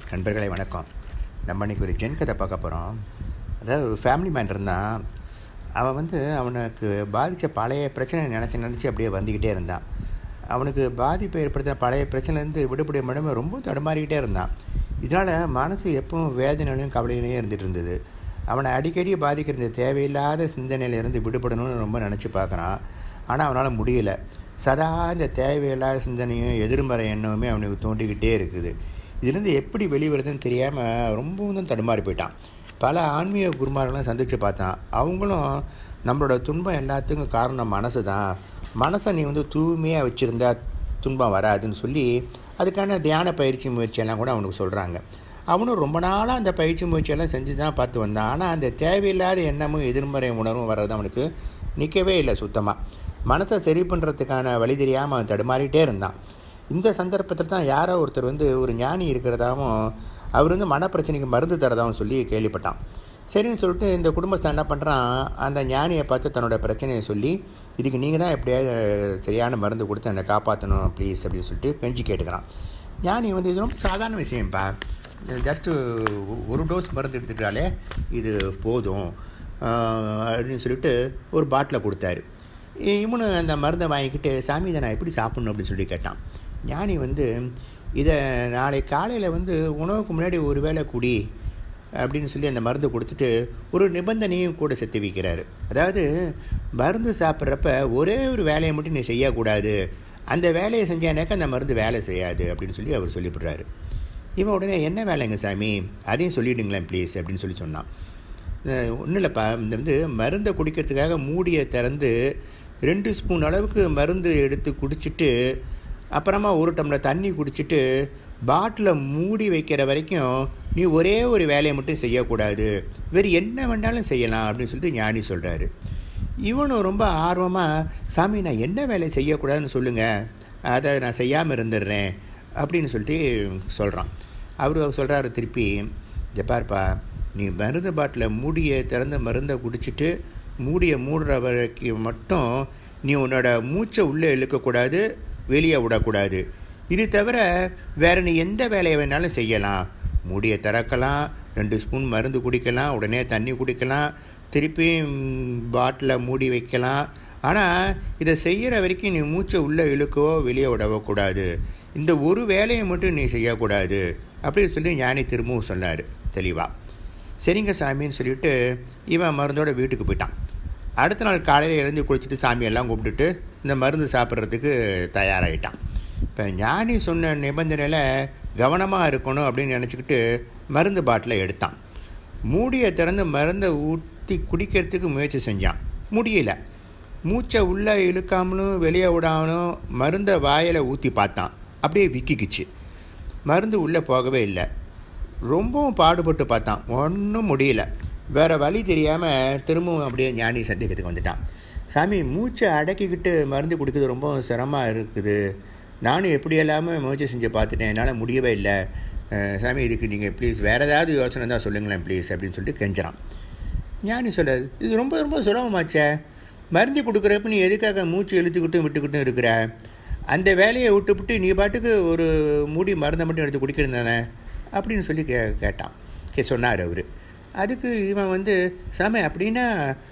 நண்பர்களே வணக்கம் நம்ம இன்னைக்கு ஒரு ஜென் கதை பார்க்க போகிறோம் அதாவது ஒரு ஃபேமிலி மேன் இருந்தான் அவன் வந்து அவனுக்கு பாதித்த பழைய பிரச்சனை நினச்சி நினச்சி அப்படியே வந்துக்கிட்டே இருந்தான் அவனுக்கு பாதிப்பை ஏற்படுத்தின பழைய பிரச்சனைலேருந்து விடுபட முடியாமல் ரொம்ப தடுமாறிக்கிட்டே இருந்தான் இதனால் மனசு எப்பவும் வேதனையிலையும் கவலையிலையும் இருந்துகிட்டு இருந்தது அவனை அடிக்கடி பாதிக்கிற இந்த தேவையில்லாத சிந்தனையிலேருந்து விடுபடணும்னு ரொம்ப நினச்சி பார்க்குறான் ஆனால் அவனால் முடியல சதா இந்த தேவையில்லாத சிந்தனையும் எதிர்மறை எண்ணமுமே அவனுக்கு தோண்டிக்கிட்டே இருக்குது இதுலேருந்து எப்படி வெளிவருதுன்னு தெரியாமல் ரொம்பவும் தான் தடுமாறி போயிட்டான் பல ஆன்மீக குருமார்களையும் சந்தித்து பார்த்தான் அவங்களும் நம்மளோட துன்பம் எல்லாத்துக்கும் காரணம் மனசு தான் மனசை நீ வந்து தூய்மையாக வச்சுருந்தா துன்பம் வராதுன்னு சொல்லி அதுக்கான தியான பயிற்சி முயற்சியெல்லாம் கூட அவனுக்கு சொல்கிறாங்க அவனும் ரொம்ப நாளாக அந்த பயிற்சி முயற்சியெல்லாம் செஞ்சு தான் பார்த்து வந்தான் ஆனால் அந்த தேவையில்லாத எண்ணமும் எதிர்மறை உணர்வும் வர்றது அவனுக்கு நிற்கவே இல்லை சுத்தமாக மனசை சரி பண்ணுறதுக்கான வழி தெரியாமல் அவன் தடுமாறிட்டே இருந்தான் இந்த சந்தர்ப்பத்தில் தான் யாரோ ஒருத்தர் வந்து ஒரு ஞானி இருக்கிறதாவும் அவர் வந்து மனப்பிரச்சனைக்கு மருந்து தரதாகவும் சொல்லி கேள்விப்பட்டான் சரின்னு சொல்லிட்டு இந்த குடும்பஸ்தான் என்ன பண்ணுறான் அந்த ஞானியை பார்த்து தன்னோட பிரச்சனையை சொல்லி இதுக்கு நீங்கள் தான் எப்படியாவது சரியான மருந்து கொடுத்து என்னை காப்பாற்றணும் ப்ளீஸ் அப்படின்னு சொல்லிட்டு கெஞ்சி கேட்டுக்கிறான் ஞானி வந்து இது ரொம்ப சாதாரண விஷயம்ப்பா ஜஸ்ட்டு ஒரு டோஸ் மருந்து எடுத்துக்கிட்டாலே இது போதும் அப்படின்னு சொல்லிட்டு ஒரு பாட்டிலை கொடுத்தாரு இவனு அந்த மருந்தை வாங்கிக்கிட்டு சாமி இதை நான் எப்படி சாப்பிட்ணும் அப்படின்னு சொல்லி கேட்டான் ஞானி வந்து இதை நாளை காலையில் வந்து உணவுக்கு முன்னாடி ஒரு வேளை குடி அப்படின்னு சொல்லி அந்த மருந்து கொடுத்துட்டு ஒரு நிபந்தனையும் கூட செத்து வைக்கிறாரு அதாவது மருந்து சாப்பிட்றப்ப ஒரே ஒரு வேலையை மட்டும் நீ செய்யக்கூடாது அந்த வேலையை செஞ்சானாக்கா அந்த மருந்து வேலை செய்யாது அப்படின்னு சொல்லி அவர் சொல்லிவிடுறாரு இவன் உடனே என்ன வேலைங்க சாமி அதையும் சொல்லிவிடுங்களேன் ப்ளீஸ் அப்படின்னு சொல்லி சொன்னான் ஒன்றும் இல்லைப்பா இந்த வந்து மருந்தை குடிக்கிறதுக்காக மூடியை திறந்து ரெண்டு ஸ்பூன் அளவுக்கு மருந்து எடுத்து குடிச்சிட்டு அப்புறமா ஒரு டம்ளர் தண்ணி குடிச்சிட்டு பாட்டிலை மூடி வைக்கிற வரைக்கும் நீ ஒரே ஒரு வேலையை மட்டும் செய்யக்கூடாது வேறு என்ன வேணாலும் செய்யலாம் அப்படின்னு சொல்லிட்டு ஞானி சொல்கிறாரு இவனும் ரொம்ப ஆர்வமாக சாமி நான் என்ன வேலையை செய்யக்கூடாதுன்னு சொல்லுங்கள் அதை நான் செய்யாமல் இருந்துடுறேன் அப்படின்னு சொல்லிட்டு சொல்கிறான் அவர் சொல்கிறாரு திருப்பி ஜப்பார்ப்பா நீ மருந்து பாட்டில் மூடியை திறந்த மருந்தை குடிச்சிட்டு மூடியை மூடுற வரைக்கும் மட்டும் நீ உன்னோட மூச்சை உள்ளே இழுக்கக்கூடாது வெளியே விடக்கூடாது இது தவிர வேறு நீ எந்த வேலையை வேணாலும் செய்யலாம் மூடியை திறக்கலாம் ரெண்டு ஸ்பூன் மருந்து குடிக்கலாம் உடனே தண்ணி குடிக்கலாம் திருப்பி பாட்டில் மூடி வைக்கலாம் ஆனால் இதை செய்கிற வரைக்கும் நீ மூச்சை உள்ளே இழுக்கவோ வெளியே விடவோ கூடாது இந்த ஒரு வேலையை மட்டும் நீ செய்யக்கூடாது அப்படின்னு சொல்லி ஞானி திரும்பவும் சொன்னார் தெளிவாக சரிங்க சாமின்னு சொல்லிவிட்டு இவன் மருந்தோட வீட்டுக்கு போயிட்டான் அடுத்த நாள் காலையில் எழுந்து குளிச்சுட்டு சாமியெல்லாம் கூப்பிட்டுட்டு இந்த மருந்து சாப்பிட்றதுக்கு தயாராகிட்டான் இப்போ ஞானி சொன்ன நிபந்தனையில் கவனமாக இருக்கணும் அப்படின்னு நினச்சிக்கிட்டு மருந்து பாட்டிலை எடுத்தான் மூடியை திறந்து மருந்தை ஊற்றி குடிக்கிறதுக்கு முயற்சி செஞ்சான் முடியல மூச்சை உள்ளே இழுக்காமலும் வெளியே விடாமலும் மருந்தை வாயில் ஊற்றி பார்த்தான் அப்படியே விக்கிக்குச்சு மருந்து உள்ளே போகவே இல்லை ரொம்பவும் பாடுபட்டு பார்த்தான் ஒன்றும் முடியல வேறு வழி தெரியாமல் திரும்பவும் அப்படியே ஞானி சந்தேகத்துக்கு வந்துட்டான் சாமி மூச்சை அடக்கிக்கிட்டு மருந்து குடிக்கிறது ரொம்ப சிரமமாக இருக்குது நானும் எப்படி எல்லாமே முயற்சி செஞ்சு பார்த்துட்டேன் என்னால் முடியவே இல்லை சாமி இதுக்கு நீங்கள் ப்ளீஸ் வேறு ஏதாவது யோசனை தான் சொல்லுங்களேன் ப்ளீஸ் அப்படின்னு சொல்லிட்டு கெஞ்சிறான் ஞானி சொல்கிறது இது ரொம்ப ரொம்ப சுலபமாச்சே மருந்து கொடுக்குறப்ப நீ எதுக்காக மூச்சு இழுத்துக்கிட்டும் விட்டுக்கிட்டும் இருக்கிற அந்த வேலையை விட்டுவிட்டு நீ பாட்டுக்கு ஒரு மூடி மருந்தை மட்டும் எடுத்து குடிக்கிறது தானே அப்படின்னு சொல்லி கே கேட்டான் கே சொன்னார் அவர் அதுக்கு இவன் வந்து சாமி அப்படின்னா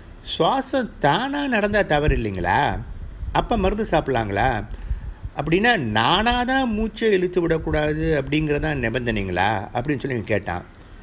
சுவாசம் தானாக நடந்தால் தவறு இல்லைங்களா அப்போ மருந்து சாப்பிட்லாங்களா அப்படின்னா நானாக தான் மூச்சை இழுத்து விடக்கூடாது அப்படிங்கிறதான் நிபந்தனைங்களா அப்படின்னு சொல்லி கேட்டான்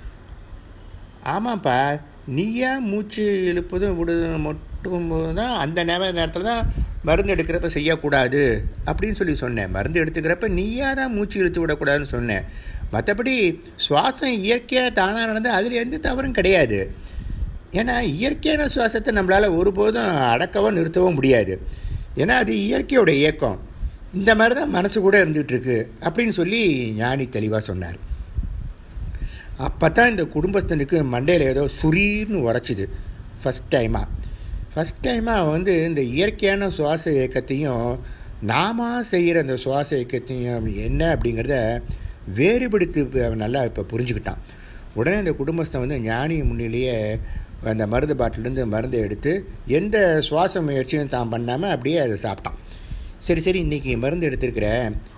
ஆமாப்பா நீயா மூச்சு இழுப்பதும் விடுவதும் மட்டும் தான் அந்த நேர நேரத்தில் தான் மருந்து எடுக்கிறப்ப செய்யக்கூடாது அப்படின்னு சொல்லி சொன்னேன் மருந்து எடுத்துக்கிறப்ப நீயா தான் மூச்சு இழுத்து விடக்கூடாதுன்னு சொன்னேன் மற்றபடி சுவாசம் இயற்கையாக தானாக நடந்தால் அதில் எந்த தவறும் கிடையாது ஏன்னா இயற்கையான சுவாசத்தை நம்மளால் ஒருபோதும் அடக்கவோ நிறுத்தவோ முடியாது ஏன்னா அது இயற்கையோட இயக்கம் இந்த மாதிரி தான் மனசு கூட இருந்துகிட்ருக்கு அப்படின்னு சொல்லி ஞானி தெளிவாக சொன்னார் அப்போ தான் இந்த குடும்பஸ்தனுக்கு மண்டையில் ஏதோ சுரீர்னு உரைச்சிது ஃபஸ்ட் டைமாக ஃபஸ்ட் டைமாக வந்து இந்த இயற்கையான சுவாச இயக்கத்தையும் நாம செய்கிற அந்த சுவாச இயக்கத்தையும் என்ன அப்படிங்கிறத வேறுபடுத்தி நல்லா இப்போ புரிஞ்சுக்கிட்டான் உடனே இந்த குடும்பஸ்தன் வந்து ஞானி முன்னிலேயே அந்த மருந்து பாட்டிலேருந்து மருந்தை எடுத்து எந்த சுவாச முயற்சியும் தான் பண்ணாமல் அப்படியே அதை சாப்பிட்டான் சரி சரி இன்றைக்கி மருந்து எடுத்திருக்கிற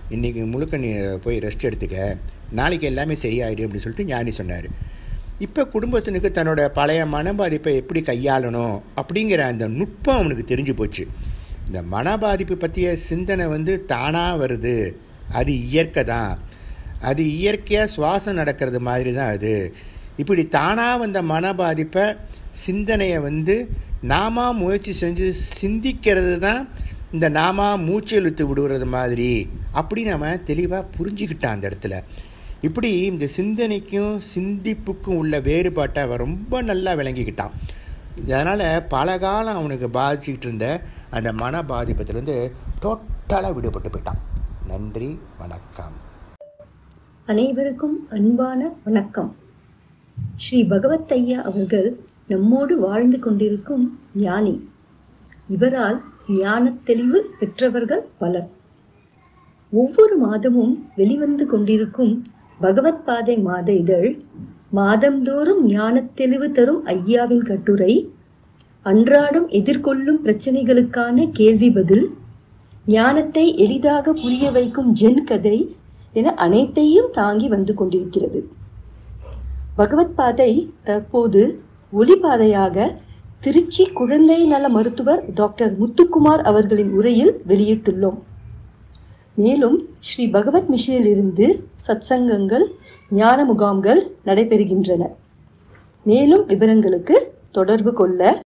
இன்றைக்கி முழுக்க நீ போய் ரெஸ்ட் எடுத்துக்க நாளைக்கு எல்லாமே சரியாயிடும் அப்படின்னு சொல்லிட்டு ஞானி சொன்னார் இப்போ குடும்பஸ்தனுக்கு தன்னோட பழைய மன பாதிப்பை எப்படி கையாளணும் அப்படிங்கிற அந்த நுட்பம் அவனுக்கு தெரிஞ்சு போச்சு இந்த மன பாதிப்பு பற்றிய சிந்தனை வந்து தானாக வருது அது இயற்கை தான் அது இயற்கையாக சுவாசம் நடக்கிறது மாதிரி தான் அது இப்படி தானாக வந்த மன பாதிப்பை சிந்தனையை வந்து நாம முயற்சி செஞ்சு சிந்திக்கிறது தான் இந்த நாம மூச்சு இழுத்து விடுறது மாதிரி அப்படி நம்ம தெளிவாக புரிஞ்சுக்கிட்டான் அந்த இடத்துல இப்படி இந்த சிந்தனைக்கும் சிந்திப்புக்கும் உள்ள வேறுபாட்டை அவன் ரொம்ப நல்லா விளங்கிக்கிட்டான் அதனால் பல காலம் அவனுக்கு பாதிச்சுக்கிட்டு இருந்த அந்த மன பாதிப்பத்திலேருந்து டோட்டலாக விடுபட்டு போயிட்டான் நன்றி வணக்கம் அனைவருக்கும் அன்பான வணக்கம் ஸ்ரீ பகவத் ஐயா அவர்கள் நம்மோடு வாழ்ந்து கொண்டிருக்கும் ஞானி இவரால் ஞானத் தெளிவு பெற்றவர்கள் பலர் ஒவ்வொரு மாதமும் வெளிவந்து கொண்டிருக்கும் பகவத் பாதை மாத இதழ் மாதந்தோறும் ஞானத் தெளிவு தரும் ஐயாவின் கட்டுரை அன்றாடம் எதிர்கொள்ளும் பிரச்சனைகளுக்கான கேள்வி பதில் ஞானத்தை எளிதாக புரிய வைக்கும் ஜென் கதை என அனைத்தையும் தாங்கி வந்து கொண்டிருக்கிறது பகவத் பாதை தற்போது ஒளிபாதையாக திருச்சி குழந்தை நல மருத்துவர் டாக்டர் முத்துக்குமார் அவர்களின் உரையில் வெளியிட்டுள்ளோம் மேலும் ஸ்ரீ பகவத் மிஷனிலிருந்து சத்சங்கங்கள் ஞான முகாம்கள் நடைபெறுகின்றன மேலும் விவரங்களுக்கு தொடர்பு கொள்ள